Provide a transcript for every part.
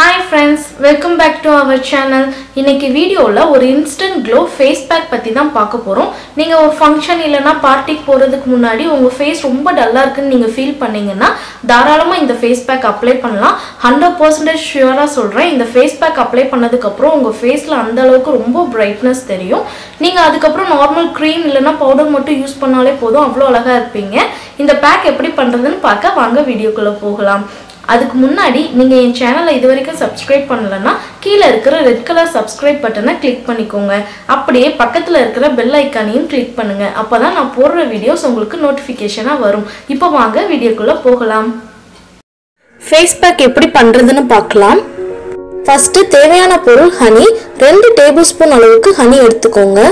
hi friends welcome back to our channel இன்னைக்கு வீடியோவில் ஒரு இன்ஸ்டன்ட் க்ளோ ஃபேஸ் பேக் பற்றி தான் பார்க்க போகிறோம் நீங்கள் ஒரு ஃபங்க்ஷன் இல்லைன்னா பார்ட்டிக்கு போகிறதுக்கு முன்னாடி உங்கள் ஃபேஸ் ரொம்ப டல்லாக இருக்குன்னு நீங்கள் ஃபீல் பண்ணீங்கன்னா தாராளமாக இந்த ஃபேஸ் பேக் அப்ளை பண்ணலாம் ஹண்ட்ரட் பர்சன்டேஜ் ஷியூராக சொல்கிறேன் இந்த ஃபேஸ் பேக் அப்ளை பண்ணதுக்கப்புறம் உங்கள் ஃபேஸில் அந்த அளவுக்கு ரொம்ப பிரைட்னஸ் தெரியும் நீங்கள் அதுக்கப்புறம் நார்மல் க்ரீம் இல்லைன்னா பவுடர் மட்டும் யூஸ் பண்ணாலே போதும் அவ்வளோ அழகாக இருப்பீங்க இந்த பேக் எப்படி பண்ணுறதுன்னு பார்க்க வாங்க வீடியோக்குள்ளே போகலாம் அதுக்கு முன்னாடி நீங்கள் என் சேனலை இது வரைக்கும் சப்ஸ்கிரைப் பண்ணலைன்னா கீழே இருக்கிற ரெட் கலர் சப்ஸ்கிரைப் பட்டனை கிளிக் பண்ணிக்கோங்க அப்படியே பக்கத்தில் இருக்கிற பெல் ஐக்கானையும் கிளிக் பண்ணுங்க அப்போ தான் நான் போடுற வீடியோஸ் உங்களுக்கு நோட்டிஃபிகேஷனாக வரும் இப்போ வாங்க வீடியோக்குள்ளே போகலாம் ஃபேஸ் பேக் எப்படி பண்ணுறதுன்னு பார்க்கலாம் ஃபஸ்ட்டு தேவையான பொருள் ஹனி ரெண்டு டேபிள் ஸ்பூன் அளவுக்கு ஹனி எடுத்துக்கோங்க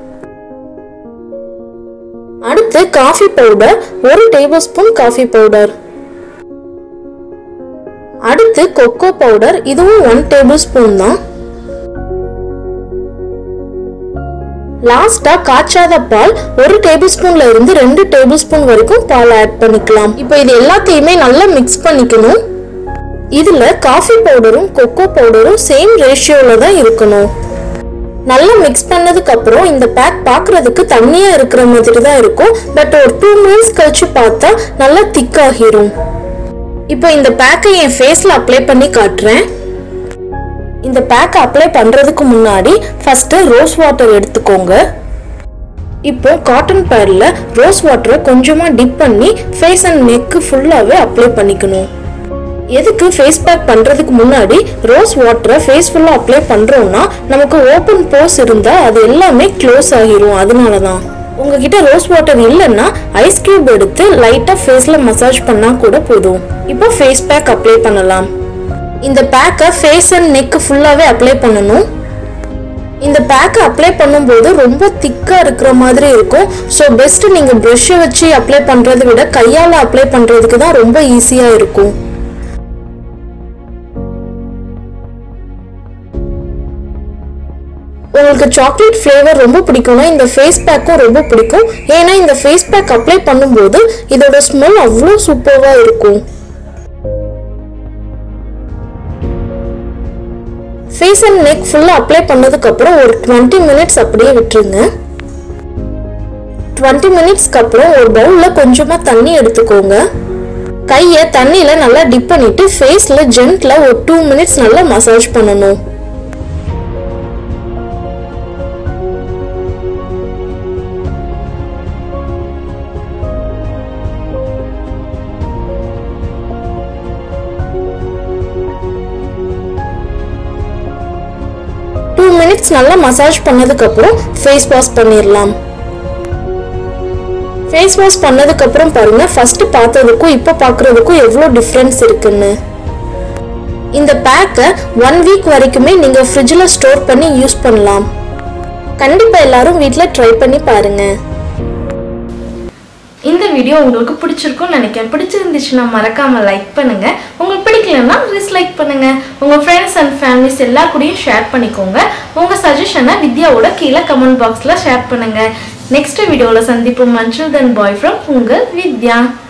அடுத்து காஃபி பவுடர் ஒரு டேபிள் ஸ்பூன் காஃபி பவுடர் அடுத்து கொக்கோ பவுடர் இதுவும் ஒன் டேபிள் ஸ்பூன் தான் லாஸ்டா காய்ச்சாத பால் ஒரு டேபிள் ஸ்பூன்ல இருந்து ரெண்டு டேபிள் ஸ்பூன் வரைக்கும் பால் ஆட் பண்ணிக்கலாம் இப்போ இது எல்லாத்தையுமே நல்லா மிக்ஸ் பண்ணிக்கணும் இதுல காஃபி பவுடரும் கொக்கோ பவுடரும் சேம் ரேஷியோல தான் இருக்கணும் நல்லா மிக்ஸ் பண்ணதுக்கு அப்புறம் இந்த பேக் பார்க்கறதுக்கு தண்ணியா இருக்கிற மாதிரி தான் இருக்கும் பட் ஒரு டூ மினிட்ஸ் கழிச்சு பார்த்தா நல்லா திக்காகிரும் இப்போ இந்த பேக்கை என் ஃபேஸில் அப்ளை பண்ணி காட்டுறேன் இந்த பேக்கை அப்ளை பண்ணுறதுக்கு முன்னாடி ஃபஸ்ட்டு ரோஸ் வாட்டர் எடுத்துக்கோங்க இப்போ காட்டன் பேடில் ரோஸ் வாட்டரை கொஞ்சமாக டிப் பண்ணி ஃபேஸ் அண்ட் நெக்கு ஃபுல்லாகவே அப்ளை பண்ணிக்கணும் எதுக்கு ஃபேஸ் பேக் பண்ணுறதுக்கு முன்னாடி ரோஸ் வாட்டரை ஃபேஸ் ஃபுல்லாக அப்ளை பண்ணுறோம்னா நமக்கு ஓப்பன் போஸ் இருந்தால் அது எல்லாமே க்ளோஸ் ஆகிரும் அதனால தான் உங்ககிட்ட ரோஸ் வாட்டர் இல்லைன்னா ஐஸ் கியூப் எடுத்து லைட்டாக ஃபேஸில் மசாஜ் பண்ணால் கூட போதும் இப்போ ஃபேஸ் பேக் அப்ளை பண்ணலாம் இந்த பேக்கை ஃபேஸ் அண்ட் நெக் ஃபுல்லாகவே அப்ளை பண்ணணும் இந்த பேக்கை அப்ளை பண்ணும்போது ரொம்ப திக்காக இருக்கிற மாதிரி இருக்கும் ஸோ பெஸ்ட் நீங்கள் ப்ரஷ்ஷை வச்சு அப்ளை பண்ணுறதை விட கையால் அப்ளை பண்ணுறதுக்கு தான் ரொம்ப ஈஸியாக இருக்கும் உங்களுக்கு சாக்லேட் ஃப்ளேவர் ரொம்ப பிடிக்கும்னா இந்த ஃபேஸ் பேக்கும் ரொம்ப பிடிக்கும் ஏன்னா இந்த ஃபேஸ் பேக் அப்ளை பண்ணும்போது இதோட ஸ்மெல் அவ்வளோ சூப்பராக இருக்கும் ஃபேஸ் அண்ட் நெக் ஃபுல்லாக அப்ளை பண்ணதுக்கப்புறம் ஒரு டுவெண்ட்டி மினிட்ஸ் அப்படியே விட்டுருங்க டுவெண்ட்டி மினிட்ஸ்க்கு அப்புறம் ஒரு பவுலில் கொஞ்சமாக தண்ணி எடுத்துக்கோங்க கையை தண்ணியில் நல்லா டிப் பண்ணிட்டு ஃபேஸில் ஜென்ட்டில் ஒரு டூ மினிட்ஸ் நல்லா மசாஜ் பண்ணணும் டூ மினிட்ஸ் நல்லா மசாஜ் பண்ணதுக்கப்புறம் ஃபேஸ் வாஷ் பண்ணிடலாம் ஃபேஸ் வாஷ் பண்ணதுக்கப்புறம் பாருங்க ஃபர்ஸ்ட் பார்த்ததுக்கும் இப்போ பார்க்குறதுக்கும் எவ்வளோ டிஃப்ரென்ஸ் இருக்குன்னு இந்த பேக்கை ஒன் வீக் வரைக்குமே நீங்கள் ஃப்ரிட்ஜில் ஸ்டோர் பண்ணி யூஸ் பண்ணலாம் கண்டிப்பாக எல்லாரும் வீட்டில் ட்ரை பண்ணி பாருங்கள் இந்த வீடியோ உங்களுக்கு பிடிச்சிருக்கும்னு நினைக்கிறேன் பிடிச்சிருந்துச்சுன்னா மறக்காம லைக் பண்ணுங்க உங்களுக்கு பிடிக்கலன்னா டிஸ்லைக் பண்ணுங்க உங்க ஃப்ரெண்ட்ஸ் அண்ட் ஃபேமிலிஸ் எல்லா கூடயும் ஷேர் பண்ணிக்கோங்க உங்க சஜஷனை வித்யாவோட கீழே கமெண்ட் பாக்ஸ்ல ஷேர் பண்ணுங்க நெக்ஸ்ட் வீடியோவில் சந்திப்போம் மஞ்சள் தன் பாய் ஃப்ரம் உங்கள் வித்யா